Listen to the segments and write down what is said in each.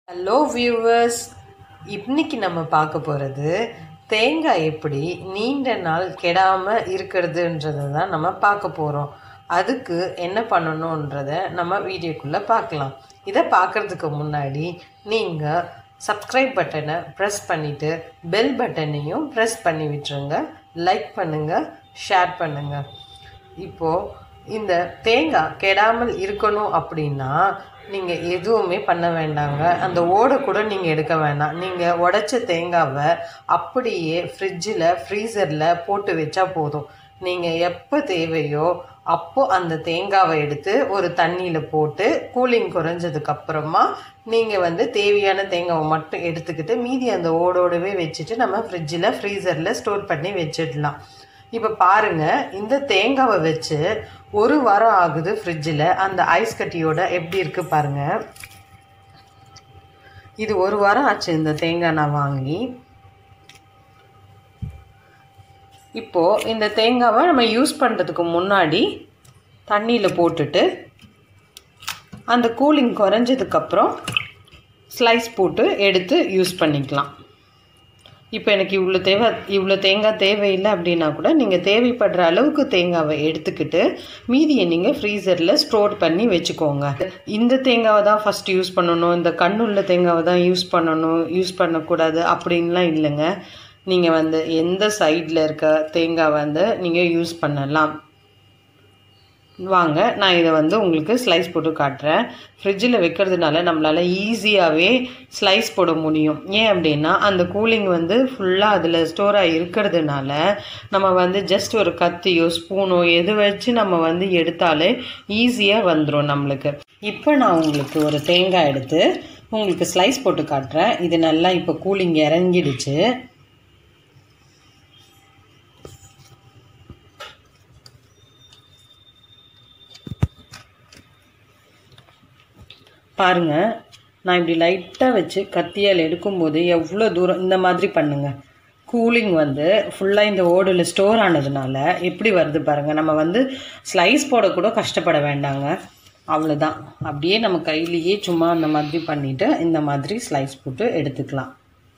hello viewers இன்னைக்கு நம்ம பார்க்க போகிறது தேங்காய் எப்படி நீண்ட நாள் கெடாமல் இருக்கிறதுன்றதை தான் நம்ம பார்க்க போகிறோம் அதுக்கு என்ன பண்ணணுன்றதை நம்ம வீடியோக்குள்ளே பார்க்கலாம் இதை பார்க்குறதுக்கு முன்னாடி நீங்கள் சப்ஸ்கிரைப் பட்டனை ப்ரெஸ் பண்ணிவிட்டு பெல் பட்டனையும் ப்ரெஸ் பண்ணி விட்டுருங்க லைக் பண்ணுங்கள் ஷேர் பண்ணுங்கள் இப்போது இந்த தேங்காய் கெடாமல் இருக்கணும் அப்படின்னா நீங்கள் எதுவுமே பண்ண வேண்டாங்க அந்த ஓடை கூட நீங்கள் எடுக்க வேண்டாம் நீங்கள் உடைச்ச தேங்காவை அப்படியே ஃப்ரிட்ஜில் ஃப்ரீசரில் போட்டு வச்சா போதும் நீங்கள் எப்போ தேவையோ அப்போ அந்த தேங்காவை எடுத்து ஒரு தண்ணியில் போட்டு கூலிங் குறைஞ்சதுக்கப்புறமா நீங்கள் வந்து தேவையான தேங்காவை மட்டும் எடுத்துக்கிட்டு மீதி அந்த ஓடோடவே வச்சுட்டு நம்ம ஃப்ரிட்ஜில் ஃப்ரீசரில் ஸ்டோர் பண்ணி வச்சிடலாம் இப்போ பாருங்க இந்த தேங்காவை வச்சு ஒரு வாரம் ஆகுது ஃப்ரிட்ஜில் அந்த ஐஸ் கட்டியோட எப்படி இருக்கு பாருங்க இது ஒரு வாரம் ஆச்சு இந்த தேங்காய் நான் வாங்கி இப்போ இந்த தேங்காவை நம்ம யூஸ் பண்ணுறதுக்கு முன்னாடி தண்ணியில் போட்டுட்டு அந்த கூலிங் குறைஞ்சதுக்கப்புறம் ஸ்லைஸ் போட்டு எடுத்து யூஸ் பண்ணிக்கலாம் இப்போ எனக்கு இவ்வளோ தேவை இவ்வளோ தேங்காய் தேவையில்லை அப்படின்னா கூட நீங்கள் தேவைப்படுற அளவுக்கு தேங்காவை எடுத்துக்கிட்டு மீதியை நீங்கள் ஃப்ரீசரில் ஸ்டோர் பண்ணி வச்சுக்கோங்க இந்த தேங்காவை தான் ஃபஸ்ட் யூஸ் பண்ணணும் இந்த கண்ணுள்ள தேங்காவை தான் யூஸ் பண்ணணும் யூஸ் பண்ணக்கூடாது அப்படின்லாம் இல்லைங்க நீங்கள் வந்து எந்த சைடில் இருக்க தேங்காய் வந்து நீங்கள் யூஸ் பண்ணலாம் வாங்க நான் இதை வந்து உங்களுக்கு ஸ்லைஸ் போட்டு காட்டுறேன் ஃப்ரிட்ஜில் வைக்கிறதுனால நம்மளால் ஈஸியாகவே ஸ்லைஸ் போட முடியும் ஏன் அப்படின்னா அந்த கூலிங் வந்து ஃபுல்லாக அதில் ஸ்டோர் ஆகி இருக்கிறதுனால நம்ம வந்து ஜஸ்ட் ஒரு கத்தியோ ஸ்பூனோ எது வச்சு நம்ம வந்து எடுத்தாலே ஈஸியாக வந்துடும் நம்மளுக்கு இப்போ நான் உங்களுக்கு ஒரு தேங்காய் எடுத்து உங்களுக்கு ஸ்லைஸ் போட்டு காட்டுறேன் இது நல்லா இப்போ கூலிங் இறங்கிடுச்சு பாருங்கள் நான் இப்படி லைட்டாக வச்சு கத்தியால் எடுக்கும்போது எவ்வளோ தூரம் இந்த மாதிரி பண்ணுங்கள் கூலிங் வந்து ஃபுல்லாக இந்த ஓடில் ஸ்டோர் ஆனதுனால எப்படி வருது பாருங்கள் நம்ம வந்து ஸ்லைஸ் போடக்கூட கஷ்டப்பட வேண்டாங்க அவ்வளோதான் அப்படியே நம்ம கையிலேயே சும்மா அந்த மாதிரி பண்ணிவிட்டு இந்த மாதிரி ஸ்லைஸ் போட்டு எடுத்துக்கலாம்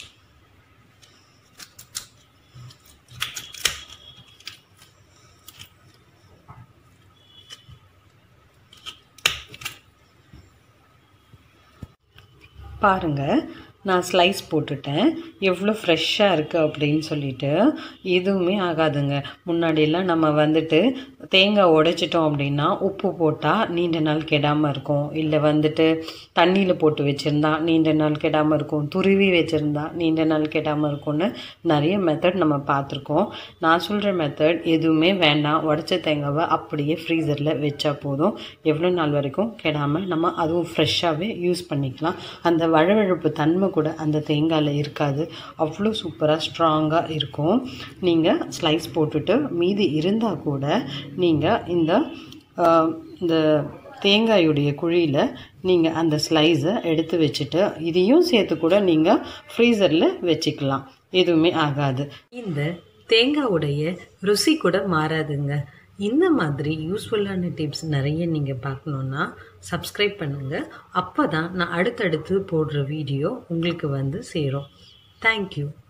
பாருங்கள் நான் ஸ்லைஸ் போட்டுட்டேன் எவ்வளோ ஃப்ரெஷ்ஷாக இருக்குது அப்படின்னு சொல்லிட்டு எதுவுமே ஆகாதுங்க முன்னாடியெல்லாம் நம்ம வந்துட்டு தேங்காய் உடைச்சிட்டோம் அப்படின்னா உப்பு போட்டால் நீண்ட நாள் கெடாமல் இருக்கும் இல்லை வந்துட்டு தண்ணியில் போட்டு வச்சுருந்தா நீண்ட நாள் கெடாமல் இருக்கும் துருவி வச்சுருந்தா நீண்ட நாள் கெடாமல் இருக்கும்னு நிறைய மெத்தட் நம்ம பார்த்துருக்கோம் நான் சொல்கிற மெத்தட் எதுவுமே வேண்டாம் உடச்ச தேங்காவை அப்படியே ஃப்ரீசரில் வச்சா போதும் எவ்வளோ நாள் வரைக்கும் கெடாமல் நம்ம அதுவும் ஃப்ரெஷ்ஷாகவே யூஸ் பண்ணிக்கலாம் அந்த வழவழப்பு தன்மை கூட அந்த தேங்காயில் இருக்காது அவ்வளோ சூப்பராக ஸ்ட்ராங்காக இருக்கும் நீங்கள் ஸ்லைஸ் போட்டுட்டு மீதி இருந்தால் கூட நீங்கள் இந்த இந்த தேங்காயுடைய குழியில் நீங்கள் அந்த ஸ்லைஸை எடுத்து வச்சுட்டு இதையும் சேர்த்து கூட நீங்கள் ஃப்ரீசரில் வச்சுக்கலாம் எதுவுமே ஆகாது இந்த தேங்காவுடைய ருசி கூட மாறாதுங்க இந்த மாதிரி யூஸ்ஃபுல்லான டிப்ஸ் நிறைய நீங்கள் பார்க்கணுன்னா சப்ஸ்கிரைப் பண்ணுங்கள் அப்போ தான் நான் அடுத்தடுத்து போடுற வீடியோ உங்களுக்கு வந்து சேரும் தேங்க்யூ